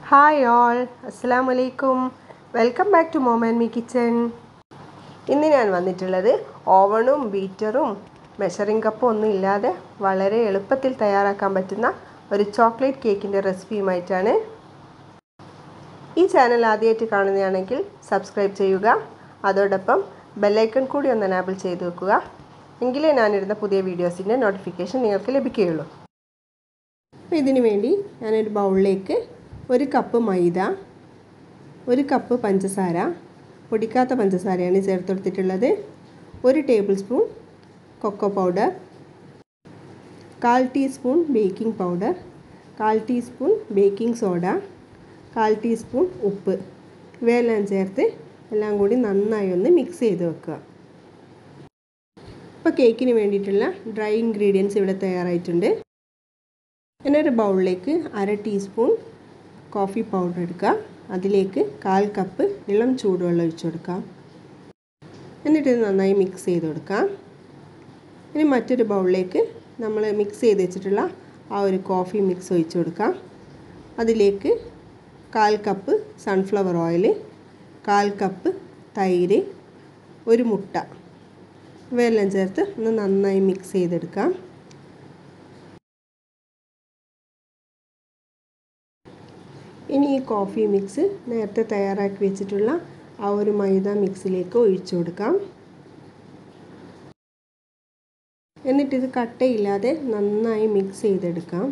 hi all അസ്സാം വലൈക്കും welcome back to mom and me kitchen ഇന്ന് ഞാൻ വന്നിട്ടുള്ളത് ഓവണും ബീറ്ററും മെഷറിംഗ് കപ്പും ഒന്നും ഇല്ലാതെ വളരെ എളുപ്പത്തിൽ തയ്യാറാക്കാൻ പറ്റുന്ന ഒരു ചോക്ലേറ്റ് കേക്കിൻ്റെ റെസിപ്പിയുമായിട്ടാണ് ഈ ചാനൽ ആദ്യമായിട്ട് കാണുന്നതാണെങ്കിൽ സബ്സ്ക്രൈബ് ചെയ്യുക അതോടൊപ്പം ബെല്ലൈക്കൺ കൂടി ഒന്ന് എനാബിൾ ചെയ്ത് വെക്കുക എങ്കിലേ ഞാനിടുന്ന പുതിയ വീഡിയോസിൻ്റെ നോട്ടിഫിക്കേഷൻ നിങ്ങൾക്ക് ലഭിക്കുകയുള്ളൂ അപ്പോൾ ഇതിനു വേണ്ടി ഞാനൊരു ബൗളിലേക്ക് ഒരു കപ്പ് മൈദ ഒരു കപ്പ് പഞ്ചസാര പൊടിക്കാത്ത പഞ്ചസാരയാണ് ചേർത്ത് കൊടുത്തിട്ടുള്ളത് ഒരു ടേബിൾ സ്പൂൺ കൊക്കോ പൗഡർ കാൽ ടീസ്പൂൺ ബേക്കിംഗ് പൗഡർ കാൽ ടീസ്പൂൺ ബേക്കിംഗ് സോഡ കാൽ ടീസ്പൂൺ ഉപ്പ് ഇവയെല്ലാം ചേർത്ത് എല്ലാം കൂടി നന്നായി ഒന്ന് മിക്സ് ചെയ്ത് വെക്കുക ഇപ്പോൾ കേക്കിന് വേണ്ടിയിട്ടുള്ള ഡ്രൈ ഇൻഗ്രീഡിയൻസ് ഇവിടെ തയ്യാറായിട്ടുണ്ട് പിന്നെ ഒരു ബൗളിലേക്ക് അര ടീസ്പൂൺ കോഫി പൗഡർ എടുക്കുക അതിലേക്ക് കാൽ കപ്പ് ഇളം ചൂടുവെള്ളം ഒഴിച്ചു കൊടുക്കാം എന്നിട്ട് ഇത് നന്നായി മിക്സ് ചെയ്ത് കൊടുക്കാം ഇനി മറ്റൊരു ബൗളിലേക്ക് നമ്മൾ മിക്സ് ചെയ്ത് വെച്ചിട്ടുള്ള ആ ഒരു കോഫി മിക്സ് ഒഴിച്ചു കൊടുക്കാം അതിലേക്ക് കാൽ കപ്പ് സൺഫ്ലവർ ഓയിൽ കാൽ കപ്പ് തൈര് ഒരു മുട്ട ഇവയെല്ലാം ചേർത്ത് ഒന്ന് നന്നായി മിക്സ് ചെയ്തെടുക്കാം ഇനി ഈ കോഫി മിക്സ് നേരത്തെ തയ്യാറാക്കി വെച്ചിട്ടുള്ള ആ ഒരു മൈദ മിക്സിലേക്ക് ഒഴിച്ചു കൊടുക്കാം എന്നിട്ടിത് കട്ടയില്ലാതെ നന്നായി മിക്സ് ചെയ്തെടുക്കാം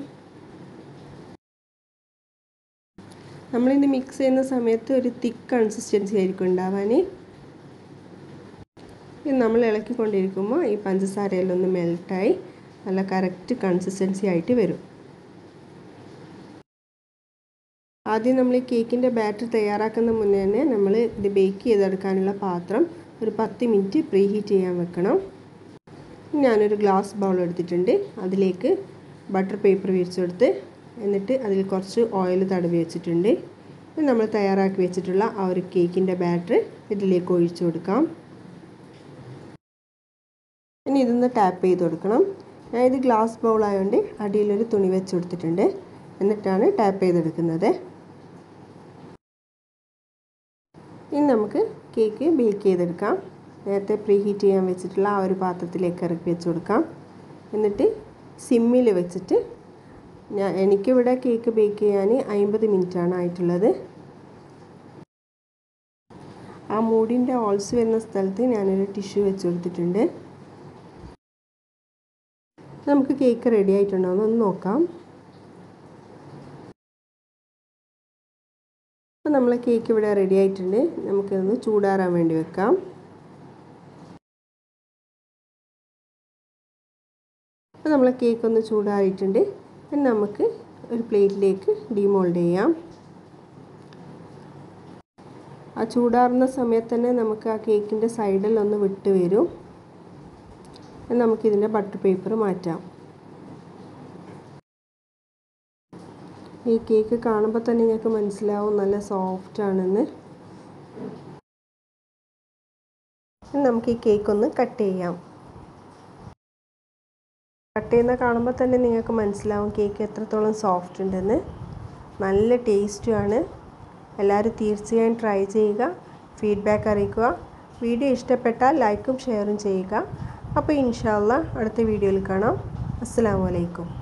നമ്മളിത് മിക്സ് ചെയ്യുന്ന സമയത്ത് ഒരു തിക്ക് കൺസിസ്റ്റൻസി ആയിരിക്കും ഉണ്ടാവാൻ ഇത് നമ്മൾ ഇളക്കിക്കൊണ്ടിരിക്കുമ്പോൾ ഈ പഞ്ചസാരയെല്ലാം ഒന്ന് മെൽട്ടായി നല്ല കറക്റ്റ് കൺസിസ്റ്റൻസി ആയിട്ട് വരും ആദ്യം നമ്മൾ ഈ കേക്കിൻ്റെ ബാറ്റർ തയ്യാറാക്കുന്ന മുന്നേ തന്നെ നമ്മൾ ഇത് ബേക്ക് ചെയ്തെടുക്കാനുള്ള പാത്രം ഒരു പത്ത് മിനിറ്റ് പ്രീ ഹീറ്റ് ചെയ്യാൻ വെക്കണം ഞാനൊരു ഗ്ലാസ് ബൗൾ എടുത്തിട്ടുണ്ട് അതിലേക്ക് ബട്ടർ പേപ്പർ വിരിച്ചെടുത്ത് എന്നിട്ട് അതിൽ കുറച്ച് ഓയിൽ തടവി വെച്ചിട്ടുണ്ട് നമ്മൾ തയ്യാറാക്കി വെച്ചിട്ടുള്ള ആ ഒരു കേക്കിൻ്റെ ബാറ്റർ ഇതിലേക്ക് ഒഴിച്ചു കൊടുക്കാം ഇനി ഇതൊന്ന് ടാപ്പ് ചെയ്ത് കൊടുക്കണം ഞാൻ ഇത് ഗ്ലാസ് ബൗൾ ആയതുകൊണ്ട് അടിയിലൊരു തുണി വെച്ച് കൊടുത്തിട്ടുണ്ട് എന്നിട്ടാണ് ടാപ്പ് ചെയ്തെടുക്കുന്നത് ഇനി നമുക്ക് കേക്ക് ബേക്ക് ചെയ്തെടുക്കാം നേരത്തെ പ്രീ ഹീറ്റ് ചെയ്യാൻ വെച്ചിട്ടുള്ള ആ ഒരു പാത്രത്തിലേക്ക് ഇറക്കി വെച്ച് കൊടുക്കാം എന്നിട്ട് സിമ്മിൽ വെച്ചിട്ട് ഞാൻ എനിക്കിവിടെ കേക്ക് ബേക്ക് ചെയ്യാൻ അമ്പത് മിനിറ്റാണ് ആയിട്ടുള്ളത് ആ മൂടിൻ്റെ ഓൾസ് വരുന്ന സ്ഥലത്ത് ഞാനൊരു ടിഷ്യൂ വെച്ച് കൊടുത്തിട്ടുണ്ട് നമുക്ക് കേക്ക് റെഡി ആയിട്ടുണ്ടോ എന്ന് നോക്കാം അപ്പോൾ നമ്മളെ കേക്ക് ഇവിടെ റെഡി ആയിട്ടുണ്ട് നമുക്കിതൊന്ന് ചൂടാറാൻ വേണ്ടി വെക്കാം അപ്പോൾ നമ്മളെ കേക്ക് ഒന്ന് ചൂടാറിയിട്ടുണ്ട് ഇനി നമുക്ക് ഒരു പ്ലേറ്റിലേക്ക് ഡീമോൾഡ് ചെയ്യാം ആ ചൂടാറുന്ന സമയത്ത് തന്നെ നമുക്ക് ആ കേക്കിൻ്റെ സൈഡിൽ ഒന്ന് വിട്ട് വരും നമുക്കിതിൻ്റെ ബട്ടർ പേപ്പർ മാറ്റാം ഈ കേക്ക് കാണുമ്പോൾ തന്നെ നിങ്ങൾക്ക് മനസ്സിലാവും നല്ല സോഫ്റ്റ് ആണെന്ന് നമുക്ക് ഈ കേക്ക് ഒന്ന് കട്ട് ചെയ്യാം കട്ട് ചെയ്യുന്ന കാണുമ്പോൾ തന്നെ നിങ്ങൾക്ക് മനസ്സിലാവും കേക്ക് എത്രത്തോളം സോഫ്റ്റ് ഉണ്ടെന്ന് നല്ല ടേസ്റ്റുമാണ് എല്ലാവരും തീർച്ചയായും ട്രൈ ചെയ്യുക ഫീഡ്ബാക്ക് അറിയിക്കുക വീഡിയോ ഇഷ്ടപ്പെട്ടാൽ ലൈക്കും ഷെയറും ചെയ്യുക അപ്പോൾ ഇൻഷാല്ല അടുത്ത വീഡിയോയിൽ കാണാം അസ്സാം വലൈക്കും